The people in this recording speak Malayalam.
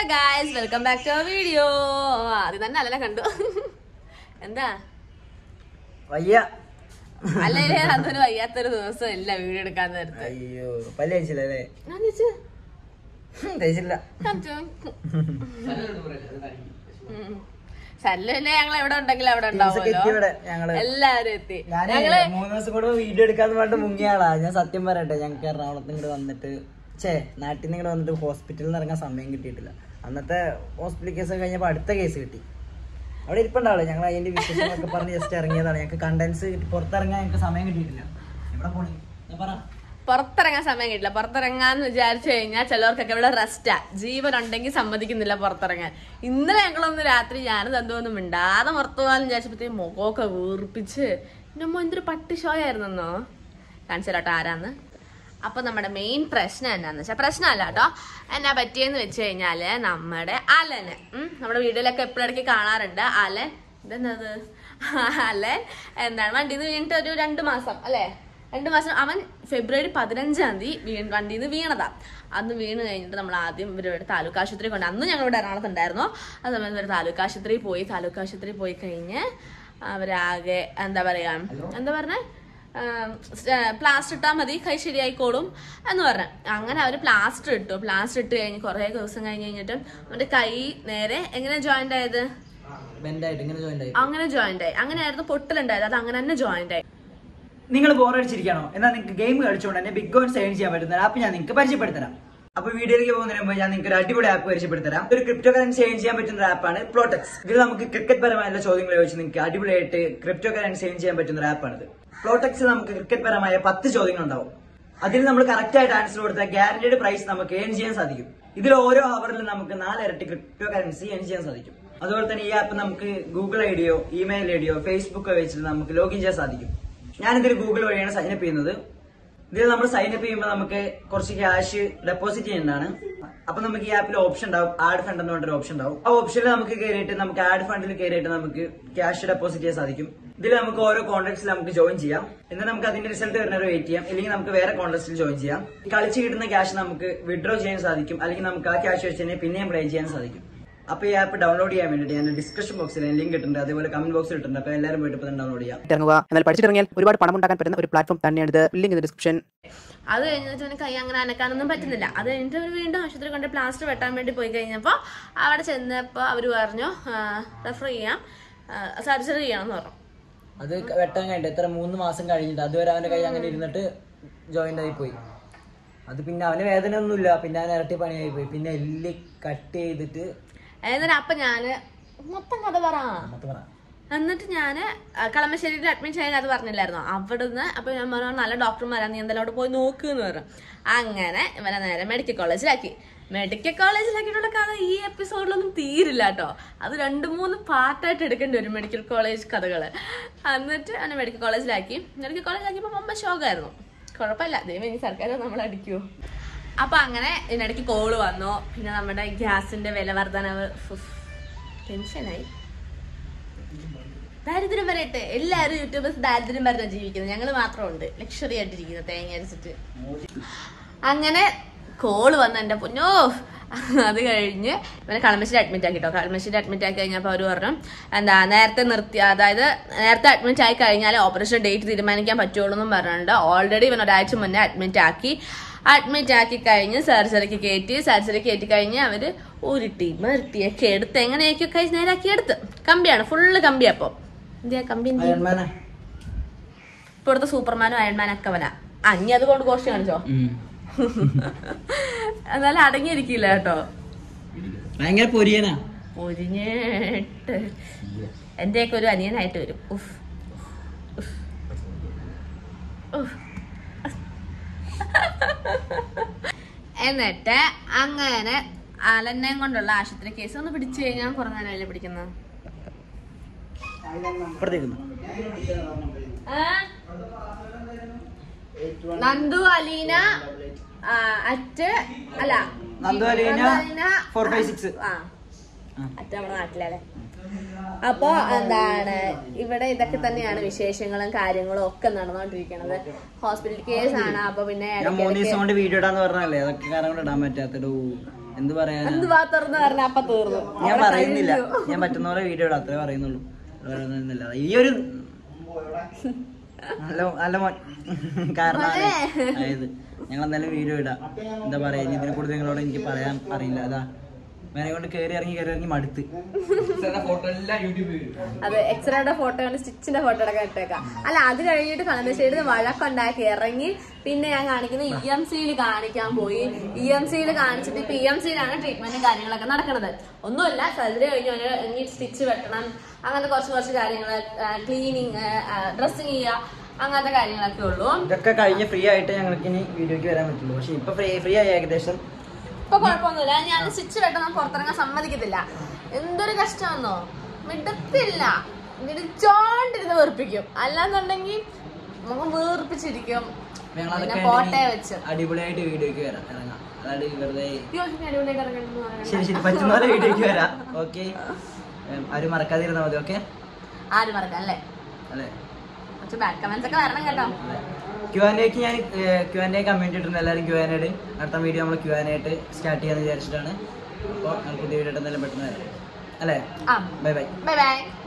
Guys welcome back to video അത് തന്നെ അല്ല കണ്ടു എന്താ വയ്യ അല്ലേ അതൊരു വയ്യാത്തൊരു ദിവസം ഇല്ല വീഡിയോ എടുക്കാൻ നേരത്ത് അയ്യോ പല്ല് കഴിച്ചില്ലല്ലേ ഞാൻ ചോദിച്ചു കഴിച്ചില്ല ശല്യല്ലേ ഞങ്ങൾ എവിടെ ഉണ്ടെങ്കിലും അവിടെ Teams ഒക്കെ എത്തി ഇവിടെ ഉണ്ടാവുമല്ലോ ഞങ്ങള് എല്ലാരും എത്തി ഞാൻ ഞങ്ങള് മൂന്ന് ദിവസം കൂടെ വീഡിയോ എടുക്കാന്ന് പറഞ്ഞിട്ട് മുങ്ങിയാളാ ഞാൻ സത്യം പറയട്ടെ ഞങ്ങൾക്ക് എറണാകുളത്ത് ഇങ്ങോട്ട് വന്നിട്ട് ഛേ നാട്ടിൽ നിന്ന് ഇങ്ങോട്ട് വന്നിട്ട് ഹോസ്പിറ്റലിൽ നിന്ന് ഇറങ്ങാൻ സമയം കിട്ടിയിട്ടില്ല അന്നത്തെ ഹോസ്പിറ്റൽ കേസ് കഴിഞ്ഞപ്പോൾ അടുത്ത കേസ് കിട്ടി അവിടെ ഇരിപ്പുണ്ടാവില്ല ഞങ്ങൾ അതിന്റെ വിശേഷങ്ങളൊക്കെ പറഞ്ഞ് ജസ്റ്റ് ഇറങ്ങിയതാണ് ഞങ്ങൾക്ക് കണ്ടൻസ് പുറത്തിറങ്ങാൻ ഞങ്ങൾക്ക് സമയം കിട്ടിയിട്ടില്ല എവിടെ പോണേ ഞാൻ പറ പുറത്തിറങ്ങാൻ സമയം കിട്ടില്ല പുറത്തിറങ്ങാന്ന് വിചാരിച്ചു കഴിഞ്ഞാൽ ചിലവർക്കൊക്കെ ഇവിടെ റെസ്റ്റാ ജീവൻ ഉണ്ടെങ്കിൽ സമ്മതിക്കുന്നില്ല പുറത്തിറങ്ങാൻ ഇന്നലെ ഞങ്ങളൊന്ന് രാത്രി ഞാനും തന്തോന്നും മിണ്ടാതെ പുറത്തു പോകാൻ വിചാരിച്ചപ്പോഴത്തേക്കും മുഖമൊക്കെ വീർപ്പിച്ച് എൻ്റെ അമ്മ എന്തൊരു പട്ടി ഷോ ആയിരുന്നെന്നോ കാണിച്ചാലോട്ടോ ആരാന്ന് അപ്പൊ നമ്മുടെ മെയിൻ പ്രശ്നം എന്നാന്ന് വെച്ചാൽ പ്രശ്നമല്ല കേട്ടോ എന്നാ പറ്റിയെന്ന് വെച്ച് കഴിഞ്ഞാല് നമ്മുടെ അലന് ഉം, നമ്മുടെ വീഡിയോയിലൊക്കെ എപ്പോഴിടയ്ക്ക് കാണാറുണ്ട് അലൻ ഇതെന്നത് അലൻ എന്താണ് വണ്ടിയിൽ നിന്ന് വീണിട്ട് ഒരു രണ്ട് മാസം അല്ലേ രണ്ട് മാസം അവൻ ഫെബ്രുവരി പതിനഞ്ചാം തീയതി വീ വണ്ടിയിൽ നിന്ന് വീണതാ അന്ന് വീണ് കഴിഞ്ഞിട്ട് നമ്മൾ ആദ്യം ഇവരുടെ താലൂക്ക് ആശുപത്രി കൊണ്ട് അന്ന് ഞങ്ങൾ ഇവിടെ എറണാകുളത്ത് ഉണ്ടായിരുന്നു ആ സമയത്ത് ഇവർ താലൂക്ക് ആശുപത്രി പോയി താലൂക്ക് ആശുപത്രി പോയി കഴിഞ്ഞ് അവരാകെ എന്താ പറയാ എന്താ പറഞ്ഞേ പ്ലാസ്റ്റർ ഇട്ടാൽ മതി കൈ ശരിയായിക്കോളും എന്ന് പറഞ്ഞു അങ്ങനെ അവർ പ്ലാസ്റ്റർ ഇട്ടു പ്ലാസ്റ്റർ ഇട്ട് കഴിഞ്ഞ് കുറേ ദിവസം കഴിഞ്ഞ് കഴിഞ്ഞിട്ട് അവന്റെ കൈ നേരെ എങ്ങനെ ജോയിന്റ് ആയത് ബെൻഡായിട്ട് ഇങ്ങനെ ജോയിന്റ് ആയി അങ്ങനെ ജോയിന്റ് ആയി അങ്ങനെയായിരുന്നു പൊട്ടലുണ്ടായത് അത് അങ്ങനെ തന്നെ ജോയിന്റ് ആയി നിങ്ങൾ ബോറടിച്ചിരിക്കണോ എന്നാൽ നിങ്ങൾക്ക് ഗെയിം കളിച്ചുകൊണ്ട് തന്നെ ബിഗ് ഗോൺ സൈൻ ചെയ്യാൻ പറ്റുന്ന ആപ്പ് ഞാൻ നിങ്ങൾക്ക് പരിചയപ്പെടുത്തരാം അപ്പൊ വീഡിയോയിലേക്ക് പോകുന്നതിന് മുമ്പ് ഞാൻ നിങ്ങൾക്ക് ഒരു അടിപൊളി ആപ്പ് പരിചയപ്പെടുത്തരാം ഒരു ക്രിപ്റ്റോ കറൻസി സൈൻ ചെയ്യാൻ പറ്റുന്ന ഒരു ആപ്പാണ് പ്ലോടെക്സ് ഇതിൽ നമുക്ക് ക്രിക്കറ്റ് പരമായുള്ള ചോദ്യങ്ങൾ ചോദിച്ച് നിങ്ങൾക്ക് അടിപൊളിയായിട്ട് ക്രിപ്റ്റോ കറൻസി സൈൻ ചെയ്യാൻ പറ്റുന്ന ഒരു ആപ്പാണിത് പ്ലോടെക്സ് നമുക്ക് ക്രിക്കറ്റ് പരമായ പത്ത് ചോദ്യങ്ങൾ ഉണ്ടാവും അതിൽ നമ്മൾ കറക്റ്റ് ആയിട്ട് ആൻസർ കൊടുത്താൽ ഗ്യാരണ്ടീഡ് പ്രൈസ് നമുക്ക് ഏൺ ചെയ്യാൻ സാധിക്കും ഇതിൽ ഓരോ അവറിലും നമുക്ക് നാലിരട്ടി ക്രിപ്റ്റോ കറൻസി ഏൺ ചെയ്യാൻ സാധിക്കും അതുപോലെ തന്നെ ഈ ആപ്പ് നമുക്ക് ഗൂഗിൾ ഐ ഡിയോ ഇമെയിൽ ഐ ഡിയോ ഫേസ്ബുക്കോ വെച്ചിട്ട് നമുക്ക് ലോഗിൻ ചെയ്യാൻ സാധിക്കും ഞാനിതിൽ ഗൂഗിൾ വഴിയാണ് സൈനപ്പ് ചെയ്യുന്നത് ഇതിൽ നമ്മൾ സൈനപ്പ് ചെയ്യുമ്പോൾ നമുക്ക് കുറച്ച് ക്യാഷ് ഡെപ്പോസിറ്റ് ചെയ്യുന്നതാണ് അപ്പൊ നമുക്ക് ഈ ആപ്പിൽ ഓപ്ഷൻ ഉണ്ടാവും ആഡ് ഫണ്ട് എന്ന് പറഞ്ഞൊരു ഓപ്ഷൻ ഉണ്ടാവും ആ ഓപ്ഷനിൽ നമുക്ക് കയറിയിട്ട് നമുക്ക് ആഡ് ഫണ്ടിൽ കയറിയിട്ട് നമുക്ക് ക്യാഷ് ഡെപ്പോസിറ്റ് ചെയ്യാൻ സാധിക്കും ഇതിൽ നമുക്ക് ഓരോ കോൺടാക്ട്സിൽ നമുക്ക് ജോയിൻ ചെയ്യാം എന്നിട്ട് നമുക്ക് അതിന്റെ റിസൾട്ട് വരുന്നവരെ വെയിറ്റ് ചെയ്യാം അല്ലെങ്കിൽ നമുക്ക് വേറെ കോൺടാക്ട്സിൽ ജോയിൻ ചെയ്യാം കളിച്ച് കിട്ടുന്ന ക്യാഷ് നമുക്ക് വിഡ്രോ ചെയ്യാൻ സാധിക്കും അല്ലെങ്കിൽ നമുക്ക് ആ ക്യാഷ് വെച്ച് തന്നെ പിന്നെയും പ്ലേ ചെയ്യാൻ സാധിക്കും അപ്പൊ ഈ ആപ്പ് ഡൗൺലോഡ് ചെയ്യാൻ വേണ്ടിയിട്ട് ഞാൻ ഡിസ്ക്രിപ്ഷൻ ബോക്സിൽ ലിങ്ക് ഇട്ടിട്ടുണ്ട് അതേപോലെ കമന്റ് ബോക്സിൽ ഇട്ടിട്ടുണ്ട് അപ്പൊ എല്ലാവരും പോയിട്ട് ഇപ്പൊ ഡൗൺലോഡ് ചെയ്യാം ഇറങ്ങുക എന്നാൽ പഠിച്ചിട്ടിറങ്ങിയാൽ ഒരുപാട് പണം ഉണ്ടാക്കാൻ പറ്റുന്ന ഒരു പ്ലാറ്റ്ഫോം തന്നെയാണ് ഇത് ലിങ്ക് ഇൻ ഡിസ്ക്രിപ്ഷൻ അത് കഴിഞ്ഞിട്ട് അവന് കൈ അങ്ങനെ അനക്കാനൊന്നും പറ്റുന്നില്ല അത് കഴിഞ്ഞിട്ട് അവർ വീണ്ടും ആശുപത്രി കൊണ്ട് പ്ലാസ്റ്റർ വെട്ടാൻ വേണ്ടി പോയി കഴിഞ്ഞപ്പോൾ അവിടെ ചെന്നപ്പോൾ അവർ പറഞ്ഞു റെഫർ ചെയ്യാം സർജറി ചെയ്യണം എന്ന് പറഞ്ഞു അത് വെട്ടാൻ കഴിഞ്ഞിട്ട് എത്ര മൂന്ന് മാസം കഴിഞ്ഞിട്ട് അതുവരെ അവന്റെ കൈ അങ്ങനെ ഇരുന്നിട്ട് ജോയിന്റ് ആയി പോയി അത് പിന്നെ അവന് വേദന ഒന്നുമില്ല പിന്നെ അവൻ ഇരട്ടി പണിയായി പോയി പിന്നെ എല്ല് കട്ട് ചെയ്തിട്ട് എന്നിട്ട് അപ്പം ഞാൻ മൊത്തം കഥ പറ അങ്ങനത്തെ പറ എന്നിട്ട് ഞാൻ കളമശ്ശേരിയിൽ അഡ്മിറ്റ് ചെയ്യാൻ അത് പറഞ്ഞില്ലായിരുന്നോ അവിടുന്ന് അപ്പൊ ഞാൻ പറഞ്ഞു നല്ല ഡോക്ടർമാരാ നീ എന്തായാലും അവിടെ പോയി നോക്ക് എന്ന് പറഞ്ഞു അങ്ങനെ ഇവനെ നേരെ മെഡിക്കൽ കോളേജിലാക്കി മെഡിക്കൽ കോളേജിലാക്കിയിട്ടുള്ള കഥ ഈ എപ്പിസോഡിലൊന്നും തീരില്ല കേട്ടോ അത് രണ്ട് മൂന്ന് പാർട്ടായിട്ട് എടുക്കേണ്ടി വരും മെഡിക്കൽ കോളേജ് കഥകള് എന്നിട്ട് അവനെ മെഡിക്കൽ കോളേജിലാക്കി മെഡിക്കൽ കോളേജിലാക്കിയപ്പോൾ മുമ്പ് ശോകമായിരുന്നു കുഴപ്പമില്ല ദൈവം ഇനി സർക്കാർ നമ്മൾ അടിക്കുമോ അപ്പൊ അങ്ങനെ ഇതിനിടയ്ക്ക് കോള് വന്നു പിന്നെ നമ്മുടെ ഗ്യാസിന്റെ വില വർധനവ് ഫുഫ്, ടെൻഷനായി ദാരിദ്ര്യം വരട്ടെ എല്ലാവരും യൂട്യൂബേഴ്സ് ദാരിദ്ര്യം വരണം ജീവിക്കുന്നത് ഞങ്ങൾ മാത്രമുണ്ട് ലക്ഷറി ആയിട്ടിരിക്കുന്നത് തേങ്ങ അരച്ചിട്ട് അങ്ങനെ കോള് വന്ന എന്റെ പൊന്നോ അത് കഴിഞ്ഞ് ഇവനെ കളമശ്ശേരി അഡ്മിറ്റ് ആക്കി കേട്ടോ കളമശ്ശേരി അഡ്മിറ്റ് ആക്കി കഴിഞ്ഞപ്പോൾ അവർ പറഞ്ഞു എന്താ നേരത്തെ നിർത്തി അതായത് നേരത്തെ അഡ്മിറ്റ് ആയി കഴിഞ്ഞാൽ ഓപ്പറേഷൻ ഡേറ്റ് തീരുമാനിക്കാൻ പറ്റുള്ളൂ എന്നും പറഞ്ഞിട്ടുണ്ട് ഓൾറെഡി ഇവൻ ഒരാഴ്ച മുന്നേ അഡ്മിറ്റ് ആക്കി അഡ്മിറ്റ് ആക്കി കഴിഞ്ഞ് സർജറിക്ക് കയറ്റി സർജറി കയറ്റി കഴിഞ്ഞ് അവര് ഉരുട്ടി മരുട്ടിയൊക്കെ എടുത്ത് എങ്ങനെയൊക്കെ കൈ നേരാക്കി എടുത്ത് കമ്പിയാണ് ഫുള്ള് കമ്പി അപ്പം എന്തിയാ കമ്പി എന്തിയാ? അയൺമാനാ ഇപ്പോഴത്തെ സൂപ്പർമാനും അയൺമാനൊക്കെ അവനാ അഞ്ഞി അതുകൊണ്ട് കോസ്റ്റ് കാണിച്ചോ എന്നാലും അടങ്ങിയിരിക്കില്ല കേട്ടോ ഭയങ്കര പൊരിയനാ ഒരിഞ്ഞിട്ട് എന്റെയൊക്കെ ഒരു അനിയനായിട്ട് വരും ഉഫ് ഉഫ്. ഉഫ്. എന്നിട്ട് അങ്ങനെ അലന്നെയും കൊണ്ടുള്ള ആശുപത്രി കേസ് ഒന്ന് പിടിച്ചു കഴിഞ്ഞാൽ കുറെ നേരമല്ലേ പിടിക്കുന്നത് ഇപ്പുറത്തേക്കുന്നു ആ? നന്ദു അലീന ആ, അറ്റ് അല്ല Nandu Aleena Nandu Aleena, four five six ആ അറ്റ നമ്മുടെ നാട്ടിലല്ലേ അപ്പൊ എന്താണ് ഇവിടെ ഇതൊക്കെ തന്നെയാണ് വിശേഷങ്ങളും കാര്യങ്ങളും ഒക്കെ നടന്നുകൊണ്ടിരിക്കുന്നത് ഹോസ്പിറ്റൽ കേസ് ആണ് അപ്പൊ പിന്നെ ഞാൻ മൂന്ന് ദിവസം കൊണ്ട് വീഡിയോ ഇടാന്ന് പറഞ്ഞല്ലേ അതൊക്കെ കാരണം കൊണ്ട് ഇടാൻ പറ്റാത്തൊരു എന്ത് പറയാനാ എന്ത് വാ തുറന്ന് പറഞ്ഞ അപ്പൊ തീർന്നു ഞാൻ അവിടെ പറയുന്നില്ല കഴിഞ്ഞു. ഞാൻ പറ്റുന്ന പോലെ വീഡിയോ ഇടാം അത്രേ പറയുന്നുള്ളൂ വേറൊന്നുമില്ല. ഈ ഒരു നല്ല നല്ല മോൻ കാരണം മോനെ. അതായത് ഞങ്ങൾ എന്തായാലും വീഡിയോ ഇടാം എന്താ പറയാ ഇനി ഇതിനെ കൂടുതൽ നിങ്ങളോട് എനിക്ക് പറയാൻ അറിയില്ല അതാ മേനെ കൊണ്ട് കയറി ഇറങ്ങി കയറി ഇറങ്ങി മടുത്ത് ഫോട്ടോ എല്ലാം യൂട്യൂബിൽ വരും അതെ എക്സ്റേയുടെ ഫോട്ടോ കൊണ്ട് സ്റ്റിച്ചിന്റെ ഫോട്ടോ അടക്കം ഇട്ടേക്കാം അല്ല അത് കഴിഞ്ഞിട്ട് കളമശ്ശേരി വഴക്കുണ്ടാക്കി ഇറങ്ങി പിന്നെ ഞാൻ കാണിക്കുന്നത് ഇ എം സിയിൽ കാണിക്കാൻ പോയി ഇ എം സിയിൽ കാണിച്ചിട്ട് ഇപ്പൊ ഇ എം സിയിലാണ് ട്രീറ്റ്മെന്റും കാര്യങ്ങളൊക്കെ നടക്കുന്നത് ഒന്നുമില്ല സർജറി കഴിഞ്ഞ് അവന് ഇനി സ്റ്റിച്ച് വെട്ടണം അങ്ങനത്തെ കുറച്ച് കുറച്ച് കാര്യങ്ങൾ ക്ലീനിങ് ഡ്രസ്സിങ് ചെയ്യുക അങ്ങനത്തെ കാര്യങ്ങളൊക്കെ ഉള്ളൂ ഇതൊക്കെ കഴിഞ്ഞ് ഫ്രീ ആയിട്ട് ഞങ്ങൾക്ക് ഇനി വീഡിയോക്ക് വരാൻ പറ്റുള്ളൂ പക്ഷെ ഇപ്പൊ ഫ്രീ ഫ്രീ ആയി ഏകദേശം ഇപ്പൊ കുഴപ്പമൊന്നുമില്ല ഞാൻ സ്റ്റിച്ച് വെട്ടണം പുറത്തിറങ്ങാൻ സമ്മതിക്കത്തില്ല എന്തൊരു കഷ്ടമെന്നോ മിടത്തില്ല മിടിച്ചോണ്ടിരുന്ന് വെറുപ്പിക്കും അല്ലാന്നുണ്ടെങ്കിൽ മുഖം വീർപ്പിച്ചിരിക്കും ഞങ്ങൾ പിന്നെ അതൊക്കെ പോട്ടെ വെച്ച് അടിപൊളിയായിട്ട് വീഡിയോക്ക് വരാം ഇറങ്ങാം അല്ലാണ്ട് വെറുതെ അയ്യോ, ഇനി അടിപൊളിയായിട്ട് ഇറങ്ങണ്ടെന്ന് പറയണ്ട. ശരി ശരി പറ്റുന്ന പോലെ വീഡിയോക്ക് വരാം ഓക്കെ ആരും മറക്കാതിരുന്നാൽ മതി ഓക്കെ ആര് പറഞ്ഞ അല്ലേ അല്ലേ കുറച്ച് ബാഡ് കമന്റ്സ് ഒക്കെ വരണം കേട്ടോ ക്യു ആൻ എക്ക് ഞാൻ ക്യു ആൻ എ കമന്റ് ഇട്ടിരുന്നു എല്ലാവരും ക്യു ആൻ ആയിട്ട് അടുത്ത വീഡിയോ നമ്മൾ ക്യു ആൻ ആയിട്ട് സ്റ്റാർട്ട് ചെയ്യാന്ന് വിചാരിച്ചിട്ടാണ് അപ്പോൾ നമുക്ക് പുതിയ വീഡിയോ എന്തായാലും പെട്ടെന്ന് വരാം അല്ലേ ആ ബൈ ബൈ ബൈ ബൈ